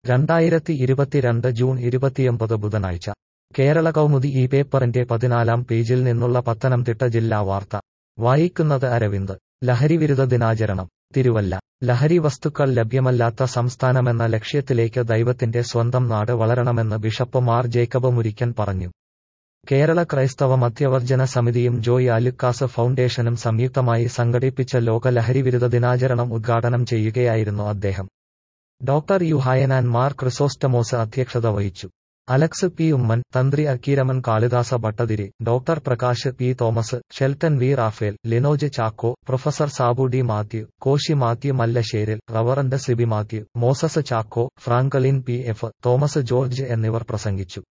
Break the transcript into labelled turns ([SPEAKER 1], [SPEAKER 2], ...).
[SPEAKER 1] രണ്ടായിരത്തി ഇരുപത്തിരണ്ട് ജൂൺ ഇരുപത്തിയൊമ്പത് ബുധനാഴ്ച കേരള കൗമുദി ഈ പേപ്പറിന്റെ പതിനാലാം പേജിൽ നിന്നുള്ള പത്തനംതിട്ട ജില്ലാ വാർത്ത വായിക്കുന്നത് അരവിന്ദ് ലഹരിവിരുദ്ധ ദിനാചരണം തിരുവല്ല ലഹരി വസ്തുക്കൾ ലഭ്യമല്ലാത്ത സംസ്ഥാനമെന്ന ലക്ഷ്യത്തിലേക്ക് ദൈവത്തിന്റെ സ്വന്തം നാട് വളരണമെന്ന് ബിഷപ്പ് മാർ ജേക്കബ് മുരിക്കൻ പറഞ്ഞു കേരള ക്രൈസ്തവ മധ്യവർജന സമിതിയും ജോയ് ആലുക്കാസ് ഫൗണ്ടേഷനും സംയുക്തമായി സംഘടിപ്പിച്ച ലോക ലഹരിവിരുദ്ധ ദിനാചരണം ഉദ്ഘാടനം ചെയ്യുകയായിരുന്നു അദ്ദേഹം doctor Yuhanon Mar Chrysostomos അധ്യക്ഷത വഹിച്ചു Alex P Oommen Thanthri Akkeeraman Kalidasa Bhattathiri doctor Prakash P Thomas Shelton V Raphael Linoj Chacko professor Sabu D Mathew Koshy Mathew Mallasseril reverend Siby Mathew Moses Chacko Franklin P F Thomas George എന്നിവർ പ്രസംഗിച്ചു